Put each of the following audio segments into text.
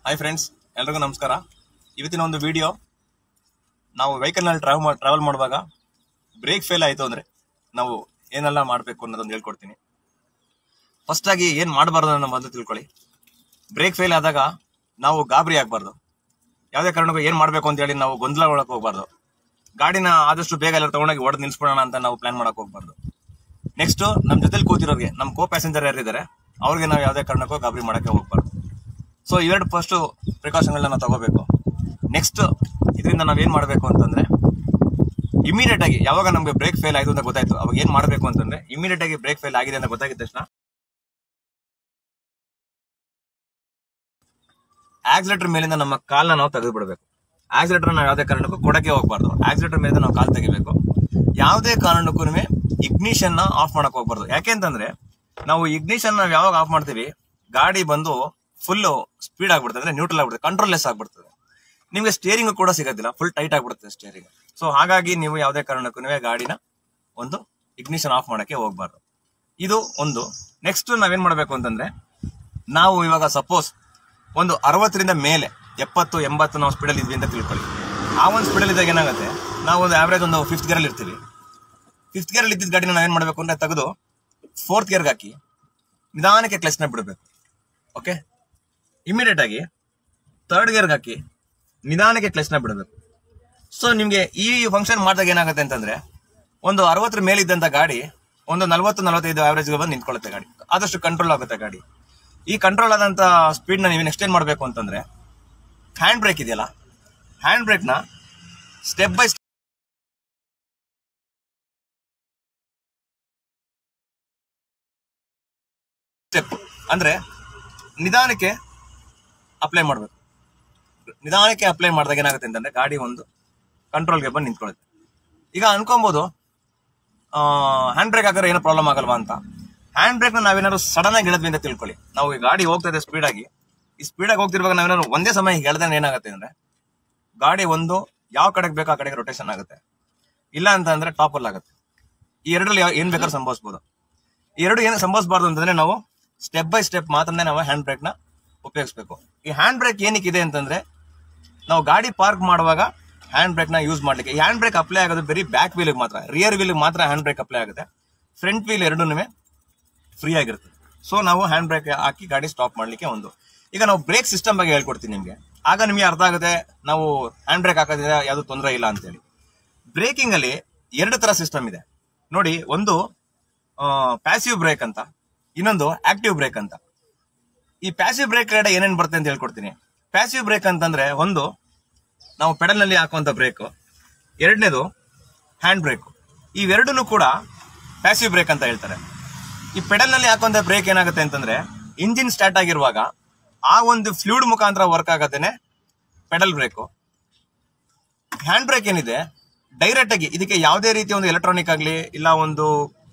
hi friends ಎಲ್ರಿಗೂ ನಮಸ್ಕಾರ ಇವತ್ತಿನ ಒಂದು ವಿಡಿಯೋ ನಾವು ವೆಹಿಕಲ್ನಲ್ಲಿ ಟ್ರಾವೆಲ್ ಟ್ರಾವೆಲ್ ಮಾಡುವಾಗ ಬ್ರೇಕ್ ಫೇಲ್ ಆಯಿತು ಅಂದರೆ ನಾವು ಏನೆಲ್ಲ ಮಾಡಬೇಕು ಅನ್ನೋದೊಂದು ಹೇಳ್ಕೊಡ್ತೀನಿ ಫಸ್ಟ್ ಆಗಿ ಏನು ಮಾಡಬಾರ್ದು ಅನ್ನೋ ಮೊದಲು ತಿಳ್ಕೊಳ್ಳಿ ಬ್ರೇಕ್ ಫೇಲ್ ಆದಾಗ ನಾವು ಗಾಬರಿ ಆಗಬಾರ್ದು ಯಾವುದೇ ಕಾರಣಕ್ಕೂ ಏನು ಮಾಡಬೇಕು ಅಂತ ಹೇಳಿ ನಾವು ಗೊಂದಲ ಒಳಗೆ ಹೋಗ್ಬಾರ್ದು ಗಾಡಿನ ಆದಷ್ಟು ಬೇಗ ಎಲ್ಲ ತಗೊಂಡೋಗಿ ಹೊಡೆದು ನಿಲ್ಸ್ಬಿಡೋಣ ಅಂತ ನಾವು ಪ್ಲಾನ್ ಮಾಡಕ್ ಹೋಗ್ಬಾರ್ದು ನೆಕ್ಸ್ಟ್ ನಮ್ಮ ಜೊತೆಲಿ ಕೂತಿರೋರಿಗೆ ನಮ್ಮ ಕೋ ಪ್ಯಾಸೆಂಜರ್ ಯಾರಿದ್ದಾರೆ ಅವ್ರಿಗೆ ನಾವು ಯಾವುದೇ ಕಾರಣಕ್ಕೂ ಗಾಬರಿ ಮಾಡಕ್ಕೆ ಹೋಗ್ಬಾರ್ದು ಸೊ ಇವೆರಡು ಫಸ್ಟ್ ಪ್ರಿಕಾಷನ್ಗಳನ್ನ ನಾವು ತಗೋಬೇಕು ನೆಕ್ಸ್ಟ್ ಇದರಿಂದ ನಾವೇನ್ ಮಾಡಬೇಕು ಅಂತಂದ್ರೆ ಇಮಿಡಿಯೇಟ್ ಆಗಿ ಯಾವಾಗ ನಮಗೆ ಬ್ರೇಕ್ ಫೇಲ್ ಆಯ್ತು ಅಂತ ಗೊತ್ತಾಯ್ತು ಅವಾಗ ಏನ್ ಮಾಡಬೇಕು ಅಂತಂದ್ರೆ ಇಮಿಡಿಯೇಟ್ ಆಗಿ ಬ್ರೇಕ್ ಫೇಲ್ ಆಗಿದೆ ಅಂತ ಗೊತ್ತಾಗಿದ ತಕ್ಷಣ ಆಕ್ಸಿಲೇಟರ್ ಮೇಲಿಂದ ನಮ್ಮ ಕಾಲ್ನ ನಾವು ತೆಗೆದು ಬಿಡಬೇಕು ಆಕ್ಸಿಲೇಟರ್ ನಾವು ಯಾವುದೇ ಕಾರಣಕ್ಕೂ ಕೊಡಕ್ಕೆ ಹೋಗ್ಬಾರ್ದು ಆಕ್ಸಿಲೇಟರ್ ಮೇಲಿಂದ ನಾವು ಕಾಲ್ ತೆಗಿಬೇಕು ಯಾವುದೇ ಕಾರಣಕ್ಕೂ ಇಗ್ನಿಷನ್ ನ ಆಫ್ ಮಾಡಕ್ ಹೋಗ್ಬಾರ್ದು ಯಾಕೆ ಅಂತಂದ್ರೆ ನಾವು ಇಗ್ನಿಷನ್ ನಾವು ಯಾವಾಗ ಆಫ್ ಮಾಡ್ತೀವಿ ಗಾಡಿ ಬಂದು ಫುಲ್ ಸ್ಪೀಡ್ ಆಗ್ಬಿಡ್ತದೆ ಅಂದ್ರೆ ನ್ಯೂಟ್ರಲ್ ಆಗ್ಬಿಡುತ್ತೆ ಕಂಟ್ರೋಲ್ ಲೆಸ್ ಆಗ್ಬಿಡ್ತದೆ ನಿಮ್ಗೆ ಸ್ಟೇರಿಂಗ್ ಕೂಡ ಸಿಗೋದಿಲ್ಲ ಫುಲ್ ಟೈಟ್ ಆಗ್ಬಿಡುತ್ತೆ ಸ್ಟೇರಿಂಗ್ ಸೊ ಹಾಗಾಗಿ ನೀವು ಯಾವುದೇ ಕಾರಣಕ್ಕೂ ಗಾಡಿನ ಒಂದು ಇಗ್ನಿಷನ್ ಆಫ್ ಮಾಡಕ್ಕೆ ಹೋಗ್ಬಾರ್ದು ಇದು ಒಂದು ನೆಕ್ಸ್ಟ್ ನಾವೇನ್ ಮಾಡ್ಬೇಕು ಅಂತಂದ್ರೆ ನಾವು ಇವಾಗ ಸಪೋಸ್ ಒಂದು ಅರವತ್ತರಿಂದ ಮೇಲೆ ಎಪ್ಪತ್ತು ಎಂಬತ್ತು ನಾವು ಸ್ಪೀಡಲ್ಲಿ ಇದ್ವಿ ಅಂತ ತಿಳ್ಕೊಳ್ಳಿ ಆ ಒಂದು ಸ್ಪೀಡಲ್ಲಿ ಇದ್ದಾಗ ಏನಾಗುತ್ತೆ ನಾವು ಒಂದು ಆವ್ರೇಜ್ ಒಂದು ಫಿಫ್ತ್ ಗೇರಲ್ಲಿ ಇರ್ತೀವಿ ಫಿಫ್ತ್ ಗೇರಲ್ಲಿ ಇದ್ದಿದ್ದ ಗಾಡಿನ ನಾವೇನ್ ಮಾಡಬೇಕು ಅಂದ್ರೆ ತೆಗೆದು ಫೋರ್ತ್ ಗೇರ್ಗೆ ಹಾಕಿ ನಿಧಾನಕ್ಕೆ ಕ್ಲಚ್ನ ಬಿಡಬೇಕು ಓಕೆ ಇಮಿಡಿಯೇಟ್ ಆಗಿ ಥರ್ಡ್ ಗೇರ್ಗೆ ಹಾಕಿ ನಿಧಾನಕ್ಕೆ ಕ್ಲಚ್ನ ಬಿಡಬೇಕು ಸೊ ನಿಮಗೆ ಈ ಫಂಕ್ಷನ್ ಮಾಡಿದಾಗ ಏನಾಗುತ್ತೆ ಅಂತಂದ್ರೆ ಒಂದು ಅರವತ್ತರ ಮೇಲಿದ್ದಂತ ಗಾಡಿ ಒಂದು ನಲವತ್ತು ನಲವತ್ತೈದು ಆವರೇಜ್ ಬಂದು ನಿಂತ್ಕೊಳ್ಳುತ್ತೆ ಗಾಡಿ ಆದಷ್ಟು ಕಂಟ್ರೋಲ್ ಆಗುತ್ತೆ ಗಾಡಿ ಈ ಕಂಟ್ರೋಲ್ ಆದಂತ ಸ್ಪೀಡ್ ನ ನೀವು ನೆಕ್ಸ್ಟ್ ಏನ್ ಮಾಡಬೇಕು ಅಂತಂದ್ರೆ ಹ್ಯಾಂಡ್ ಬ್ರೇಕ್ ಇದೆಯಲ್ಲ ಹ್ಯಾಂಡ್ ಬ್ರೇಕ್ ನ ಸ್ಟೆಪ್ ಬೈ ಸ್ಟೆಪ್ ಅಂದ್ರೆ ನಿಧಾನಕ್ಕೆ ಅಪ್ಲೈ ಮಾಡಬೇಕು ನಿಧಾನಕ್ಕೆ ಅಪ್ಲೈ ಮಾಡಿದಾಗ ಏನಾಗುತ್ತೆ ಅಂತಂದ್ರೆ ಗಾಡಿ ಒಂದು ಕಂಟ್ರೋಲ್ಗೆ ಬಂದು ನಿಂತ್ಕೊಳ್ಳುತ್ತೆ ಈಗ ಅನ್ಕೊಬಹುದು ಹ್ಯಾಂಡ್ ಬ್ರೇಕ್ ಹಾಕಿದ್ರೆ ಏನೋ ಪ್ರಾಬ್ಲಮ್ ಆಗಲ್ವಾ ಅಂತ ಹ್ಯಾಂಡ್ ಬ್ರೇಕ್ ನಾವೇನಾದ್ರು ಸಡನ್ ಆಗಿ ಇಳಿದ್ವಿ ಅಂತ ತಿಳ್ಕೊಳ್ಳಿ ನಾವು ಈ ಗಾಡಿ ಹೋಗ್ತಾ ಇದೆ ಸ್ಪೀಡ್ ಆಗಿ ಈ ಸ್ಪೀಡ್ ಆಗಿ ಹೋಗ್ತಿರುವಾಗ ನಾವೇನಾದ್ರು ಒಂದೇ ಸಮಯ ಎಳ್ದ್ರೆ ಏನಾಗುತ್ತೆ ಅಂದ್ರೆ ಗಾಡಿ ಒಂದು ಯಾವ ಕಡೆಗೆ ಬೇಕೋ ಆ ಕಡೆಗೆ ರೊಟೇಷನ್ ಆಗುತ್ತೆ ಇಲ್ಲ ಅಂತ ಅಂದ್ರೆ ಟಾಪಲ್ ಆಗುತ್ತೆ ಈ ಎರಡರಲ್ಲಿ ಯಾವ- ಏನ್ ಬೇಕಾದ್ರೂ ಸಂಭವಿಸಬಹುದು ಈ ಎರಡು ಏನು ಸಂಭವಿಸಬಾರ್ದು ಅಂತಂದ್ರೆ ನಾವು ಸ್ಟೆಪ್ ಬೈ ಸ್ಟೆಪ್ ಮಾತ್ರನೇ ನಾವು ಹ್ಯಾಂಡ್ ಬ್ರೇಕ್ ನ ಉಪಯೋಗಿಸಬೇಕು ಈ ಹ್ಯಾಂಡ್ ಬ್ರೇಕ್ ಏನಕ್ಕಿದೆ ಅಂತಂದ್ರೆ ನಾವು ಗಾಡಿ ಪಾರ್ಕ್ ಮಾಡುವಾಗ ಹ್ಯಾಂಡ್ ಬ್ರೇಕ್ ನ ಯೂಸ್ ಮಾಡ್ಲಿಕ್ಕೆ ಈ ಹ್ಯಾಂಡ್ ಬ್ರೇಕ್ ಅಪ್ಲೈ ಆಗೋದು ಬರೀ ಬ್ಯಾಕ್ ವೀಲ್ ಮಾತ್ರ ರಿಯರ್ ವೀಲ್ ಮಾತ್ರ ಹ್ಯಾಂಡ್ ಬ್ರೇಕ್ ಅಪ್ಲೈ ಆಗುತ್ತೆ ಫ್ರಂಟ್ ವೀಲ್ ಎರಡೂ ಫ್ರೀ ಆಗಿರುತ್ತೆ ಸೊ ನಾವು ಹ್ಯಾಂಡ್ ಬ್ರೇಕ್ ಹಾಕಿ ಗಾಡಿ ಸ್ಟಾಪ್ ಮಾಡ್ಲಿಕ್ಕೆ ಒಂದು ಈಗ ನಾವು ಬ್ರೇಕ್ ಸಿಸ್ಟಮ್ ಬಗ್ಗೆ ಹೇಳ್ಕೊಡ್ತೀನಿ ನಿಮ್ಗೆ ಆಗ ನಿಮಗೆ ಅರ್ಥ ಆಗುತ್ತೆ ನಾವು ಹ್ಯಾಂಡ್ ಬ್ರೇಕ್ ಹಾಕೋದ್ರಿಂದ ಯಾವ್ದು ತೊಂದರೆ ಇಲ್ಲ ಅಂತೇಳಿ ಬ್ರೇಕಿಂಗ್ ಅಲ್ಲಿ ಎರಡು ತರ ಸಿಸ್ಟಮ್ ಇದೆ ನೋಡಿ ಒಂದು ಪ್ಯಾಸಿವ್ ಬ್ರೇಕ್ ಅಂತ ಇನ್ನೊಂದು ಆಕ್ಟಿವ್ ಬ್ರೇಕ್ ಅಂತ ಈ ಪ್ಯಾಸಿವ್ ಬ್ರೇಕ್ ಕಡೆ ಏನೇನ್ ಬರುತ್ತೆ ಅಂತ ಹೇಳ್ಕೊಡ್ತೀನಿ ಪ್ಯಾಸಿವ್ ಬ್ರೇಕ್ ಅಂತಂದ್ರೆ ಒಂದು ನಾವು ಪೆಡಲ್ ನಲ್ಲಿ ಹಾಕುವಂತ ಬ್ರೇಕ್ ಎರಡನೇದು ಹ್ಯಾಂಡ್ ಬ್ರೇಕ್ ಇವೆರಡೂ ಕೂಡ ಪ್ಯಾಸಿವ್ ಬ್ರೇಕ್ ಅಂತ ಹೇಳ್ತಾರೆ ಈ ಪೆಡಲ್ ನಲ್ಲಿ ಹಾಕುವಂತ ಬ್ರೇಕ್ ಏನಾಗುತ್ತೆ ಅಂತಂದ್ರೆ ಇಂಜಿನ್ ಸ್ಟಾರ್ಟ್ ಆಗಿರುವಾಗ ಆ ಒಂದು ಫ್ಲೂಡ್ ಮುಖಾಂತರ ವರ್ಕ್ ಆಗತ್ತೇನೆ ಪೆಡಲ್ ಬ್ರೇಕ್ ಹ್ಯಾಂಡ್ ಬ್ರೇಕ್ ಏನಿದೆ ಡೈರೆಕ್ಟ್ ಆಗಿ ಇದಕ್ಕೆ ಯಾವುದೇ ರೀತಿಯ ಒಂದು ಎಲೆಕ್ಟ್ರಾನಿಕ್ ಆಗಲಿ ಇಲ್ಲ ಒಂದು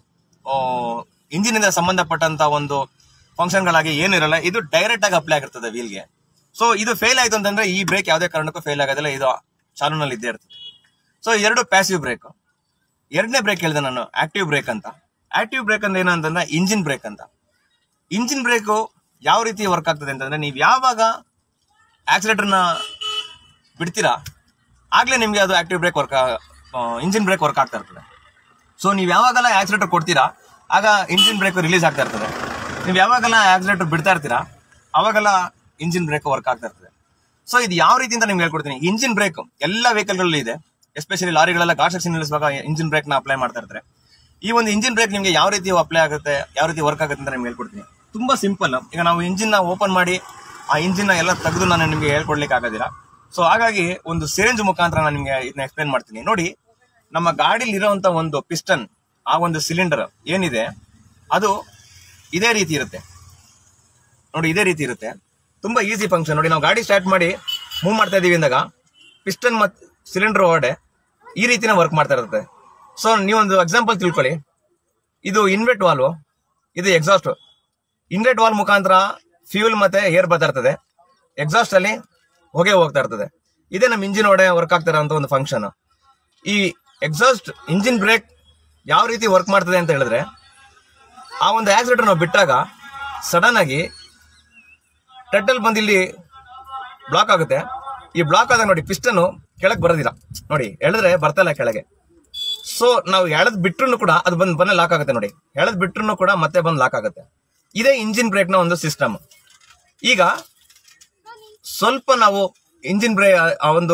ಇಂಜಿನ್ ಇಂದ ಸಂಬಂಧಪಟ್ಟಂತ ಒಂದು ಫಂಕ್ಷನ್ ಗಳಾಗಿ ಏನಿರಲ್ಲ ಇದು ಡೈರೆಕ್ಟ್ ಆಗಿ ಅಪ್ಲೈ ಆಗಿರ್ತದೆ ವೀಲ್ಗೆ ಸೊ ಇದು ಫೇಲ್ ಆಯ್ತು ಅಂತಂದ್ರೆ ಈ ಬ್ರೇಕ್ ಯಾವುದೇ ಕಾರಣಕ್ಕೂ ಫೇಲ್ ಆಗೋದಿಲ್ಲ ಇದು ಚಾಲೂನಲ್ಲಿ ಇದ್ದೇ ಇರ್ತದೆ ಸೊ ಎರಡು ಪ್ಯಾಸಿವ್ ಬ್ರೇಕ್ ಎರಡನೇ ಬ್ರೇಕ್ ಹೇಳಿದೆ ನಾನು ಆಕ್ಟಿವ್ ಬ್ರೇಕ್ ಅಂತ ಆಕ್ಟಿವ್ ಬ್ರೇಕ್ ಅಂದ್ರೆ ಏನು ಅಂತಂದ್ರೆ ಇಂಜಿನ್ ಬ್ರೇಕ್ ಅಂತ ಇಂಜಿನ್ ಬ್ರೇಕ್ ಯಾವ ರೀತಿ ವರ್ಕ್ ಆಗ್ತದೆ ಅಂತಂದ್ರೆ ನೀವು ಯಾವಾಗ ಆಕ್ಸಿಲೇಟರ್ನ ಬಿಡ್ತೀರಾ ಆಗ್ಲೇ ನಿಮ್ಗೆ ಅದು active brake work engine brake work ಆಗ್ತಾ ಇರ್ತದೆ ಸೊ ನೀವು ಯಾವಾಗೆಲ್ಲ ಆಕ್ಸಿಲೇಟರ್ ಕೊಡ್ತೀರಾ ಆಗ ಇಂಜಿನ್ ಬ್ರೇಕ್ ರಿಲೀಸ್ ಆಗ್ತಾ ಇರ್ತದೆ ನೀವು ಯಾವಾಗೆಲ್ಲ ಆಕ್ಸಿಲೇಟರ್ ಬಿಡ್ತಾ ಇರ್ತೀರಾ ಅವಾಗೆಲ್ಲ ಇಂಜಿನ್ ಬ್ರೇಕ್ ವರ್ಕ್ ಆಗ್ತಾ ಇರ್ತದೆ ಸೊ ಇದು ಯಾವ ರೀತಿ ಅಂತ ನಿಮ್ಗೆ ಹೇಳ್ಕೊಡ್ತೀನಿ ಇಂಜಿನ್ ಬ್ರೇಕ್ ಎಲ್ಲ ವೆಹಿಕಲ್ಗಳಲ್ಲಿ ಇದೆ ಎಸ್ಪೆಷಲಿ ಲಾರಿಗಳೆಲ್ಲ ಗಾಡ್ ಸೆಕ್ಷನ್ ನಿಲ್ಲಿಸುವಾಗ ಇಂಜಿನ್ ಬ್ರೇಕ್ ನ ಅಪ್ಲೈ ಮಾಡ್ತಾ ಇರ್ತಾರೆ ಈ ಒಂದು ಇಂಜಿನ್ ಬ್ರೇಕ್ ನಿಮ್ಗೆ ಯಾವ ರೀತಿ ಅಪ್ಲೈ ಆಗುತ್ತೆ ಯಾವ ರೀತಿ ವರ್ಕ್ ಆಗುತ್ತೆ ಅಂತ ನಿಮ್ಗೆ ಹೇಳ್ಕೊಡ್ತೀನಿ ತುಂಬಾ ಸಿಂಪಲ್ ಈಗ ನಾವು ಇಂಜಿನ್ ನ ಓಪನ್ ಮಾಡಿ ಆ ಇಂಜಿನ್ ನ ಎಲ್ಲ ತೆಗೆದು ನಾನು ನಿಮ್ಗೆ ಹೇಳ್ಕೊಡ್ಲಿಕ್ಕೆ ಆಗೋದಿಲ್ಲ ಸೊ ಹಾಗಾಗಿ ಒಂದು ಸಿರಿಂಜ್ ಮುಖಾಂತರ ನಾನು ನಿಮ್ಗೆ ಇದನ್ನ ಎಕ್ಸ್ಪ್ಲೇನ್ ಮಾಡ್ತೀನಿ ನೋಡಿ ನಮ್ಮ ಗಾಡಿಲಿ ಇರುವಂತ ಒಂದು ಪಿಸ್ಟನ್ ಆ ಒಂದು ಸಿಲಿಂಡರ್ ಏನಿದೆ ಅದು ಇದೇ ರೀತಿ ಇರುತ್ತೆ ನೋಡಿ ಇದೇ ರೀತಿ ಇರುತ್ತೆ ತುಂಬಾ ಈಸಿ ಫಂಕ್ಷನ್ ನೋಡಿ ನಾವು ಗಾಡಿ ಸ್ಟಾರ್ಟ್ ಮಾಡಿ ಮೂವ್ ಮಾಡ್ತಾ ಇದೀವಿ ಅಂದಾಗ ಪಿಸ್ಟನ್ ಮತ್ತು ಸಿಲಿಂಡರ್ ಒಳಗಡೆ ಈ ರೀತಿನ ವರ್ಕ್ ಮಾಡ್ತಾ ಇರುತ್ತೆ ಸೊ ನೀವೊಂದು ಎಕ್ಸಾಂಪಲ್ ತಿಳ್ಕೊಳ್ಳಿ ಇದು ಇನ್ವೆಟ್ ವಾಲ್ವ್ ಇದು ಎಕ್ಸಾಸ್ಟ್ ಇನ್ಲೆಟ್ ವಾಲ್ ಮುಖಾಂತರ ಫ್ಯೂಲ್ ಮತ್ತೆ ಏರ್ ಬರ್ತಾ ಇರ್ತದೆ ಎಕ್ಸಾಸ್ಟ್ ಅಲ್ಲಿ ಹೊಗೆ ಹೋಗ್ತಾ ಇರ್ತದೆ ಇದೇ ನಮ್ಮ ಇಂಜಿನ್ ಒಡೆ ವರ್ಕ್ ಆಗ್ತಾ ಇರೋಂಥ ಒಂದು ಫಂಕ್ಷನ್ ಈ ಎಕ್ಸಾಸ್ಟ್ ಇಂಜಿನ್ ಬ್ರೇಕ್ ಯಾವ ರೀತಿ ವರ್ಕ್ ಮಾಡ್ತದೆ ಅಂತ ಹೇಳಿದ್ರೆ ಆ ಒಂದು ಆಕ್ಸಿಲೇಟರ್ ನಾವು ಬಿಟ್ಟಾಗ ಸಡನ್ ಆಗಿ ಟೆಟಲ್ ಬಂದು ಇಲ್ಲಿ ಬ್ಲಾಕ್ ಆಗುತ್ತೆ ಈ ಬ್ಲಾಕ್ ಆದಾಗ ನೋಡಿ ಪಿಸ್ಟನ್ ಕೆಳಗೆ ಬರೋದಿಲ್ಲ ನೋಡಿ ಎಳೆದ್ರೆ ಬರ್ತಾ ಇಲ್ಲ ಕೆಳಗೆ ಸೊ ನಾವು ಎಳೆದ್ ಬಿಟ್ರು ಕೂಡ ಅದು ಬಂದ್ ಬಂದ ಲಾಕ್ ಆಗುತ್ತೆ ನೋಡಿ ಎಳೆದ್ ಬಿಟ್ರು ಕೂಡ ಮತ್ತೆ ಬಂದ್ ಲಾಕ್ ಆಗುತ್ತೆ ಇದೇ ಇಂಜಿನ್ ಬ್ರೇಕ್ ನ ಒಂದು ಸಿಸ್ಟಮ್ ಈಗ ಸ್ವಲ್ಪ ನಾವು ಇಂಜಿನ್ ಬ್ರೇಕ್ ಆ ಒಂದು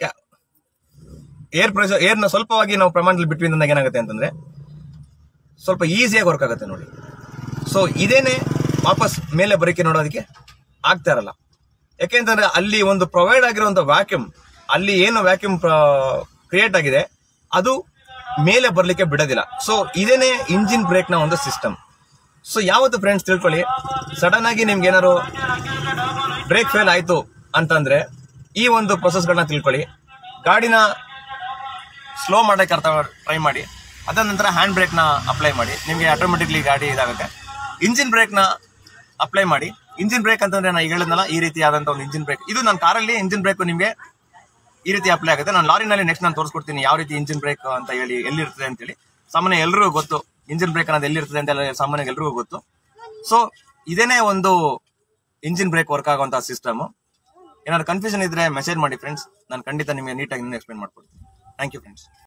ಏರ್ ಪ್ರೆಷರ್ ಏರ್ನ ಸ್ವಲ್ಪವಾಗಿ ನಾವು ಪ್ರಮಾಣದಲ್ಲಿ ಬಿಟ್ವಿ ಅಂದಾಗ ಏನಾಗುತ್ತೆ ಅಂತಂದ್ರೆ ಸ್ವಲ್ಪ ಈಸಿಯಾಗಿ ವರ್ಕ್ ಆಗುತ್ತೆ ನೋಡಿ ಸೊ ಇದೇನೆ ವಾಪಸ್ ಮೇಲೆ ಬರೋಕೆ ನೋಡೋದಕ್ಕೆ ಆಗ್ತಾ ಇರಲ್ಲ ಯಾಕೆಂತಂದ್ರೆ ಅಲ್ಲಿ ಒಂದು ಪ್ರೊವೈಡ್ ಆಗಿರುವಂತ ವ್ಯಾಕ್ಯೂಮ್ ಅಲ್ಲಿ ಏನು ವ್ಯಾಕ್ಯೂಮ್ ಕ್ರಿಯೇಟ್ ಆಗಿದೆ ಅದು ಮೇಲೆ ಬರ್ಲಿಕ್ಕೆ ಬಿಡೋದಿಲ್ಲ ಸೊ ಇದೇನೆ ಇಂಜಿನ್ ಬ್ರೇಕ್ ನ ಒಂದು ಸಿಸ್ಟಮ್ ಸೊ ಯಾವತ್ತು ಫ್ರೆಂಡ್ಸ್ ತಿಳ್ಕೊಳ್ಳಿ ಸಡನ್ ಆಗಿ ನಿಮ್ಗೆ ಏನಾದ್ರು ಬ್ರೇಕ್ ಫೇಲ್ ಆಯ್ತು ಅಂತಂದ್ರೆ ಈ ಒಂದು ಪ್ರೊಸೆಸ್ಗಳನ್ನ ತಿಳ್ಕೊಳ್ಳಿ ಗಾಡಿನ ಸ್ಲೋ ಮಾಡಕ್ಕೆ ಅರ್ಥ ಟ್ರೈ ಮಾಡಿ ಅದಾದ ನಂತರ ಹ್ಯಾಂಡ್ ಬ್ರೇಕ್ನ ಅಪ್ಲೈ ಮಾಡಿ ನಿಮಗೆ ಆಟೋಮೆಟಿಕ್ಲಿ ಗಾಡಿ ಇದಾಗುತ್ತೆ ಇಂಜಿನ್ ಬ್ರೇಕ್ನ ಅಪ್ಲೈ ಮಾಡಿ ಇಂಜಿನ್ ಬ್ರೇಕ್ ಅಂತಂದ್ರೆ ನಾನು ಈಗ ಹೇಳಿದ್ನಲ್ಲ ಈ ರೀತಿ ಆದಂತ ಒಂದು ಇಂಜಿನ್ ಬ್ರೇಕ್ ಇದು ನನ್ನ ಕಾರಲ್ಲಿ ಇಂಜಿನ್ ಬ್ರೇಕ್ ನಿಮಗೆ ಈ ರೀತಿ ಅಪ್ಲೈ ಆಗುತ್ತೆ ನಾನು ಲಾರಿನಲ್ಲಿ ನೆಕ್ಸ್ಟ್ ನಾನು ತೋರಿಸ್ಕೊಡ್ತೀನಿ ಯಾವ ರೀತಿ ಇಂಜಿನ್ ಬ್ರೇಕ್ ಅಂತ ಹೇಳಿ ಎಲ್ಲಿರ್ತದೆ ಅಂತೇಳಿ ಸಾಮಾನ್ಯ ಎಲ್ರಿಗೂ ಗೊತ್ತು ಇಂಜಿನ್ ಬ್ರೇಕ್ ಅನ್ನೋದು ಎಲ್ಲಿರ್ತದೆ ಅಂತ ಎಲ್ಲ ಸಾಮಾನ್ಯ ಎಲ್ರಿಗೂ ಗೊತ್ತು ಸೊ ಇದೇನೇ ಒಂದು ಇಂಜಿನ್ ಬ್ರೇಕ್ ವರ್ಕ್ ಆಗುವಂತಹ ಸಿಸ್ಟಮ್ ಏನಾದ್ರು ಕನ್ಫ್ಯೂಷನ್ ಇದ್ರೆ ಮೆಸೇಜ್ ಮಾಡಿ ಫ್ರೆಂಡ್ಸ್ ನಾನು ಖಂಡಿತ ನಿಮಗೆ ನೀಟಾಗಿ ಎಕ್ಸ್ಪ್ಲೇನ್ ಮಾಡ್ಕೊಡ್ತೀನಿ ಥ್ಯಾಂಕ್ ಯು ಫ್ರೆಂಡ್ಸ್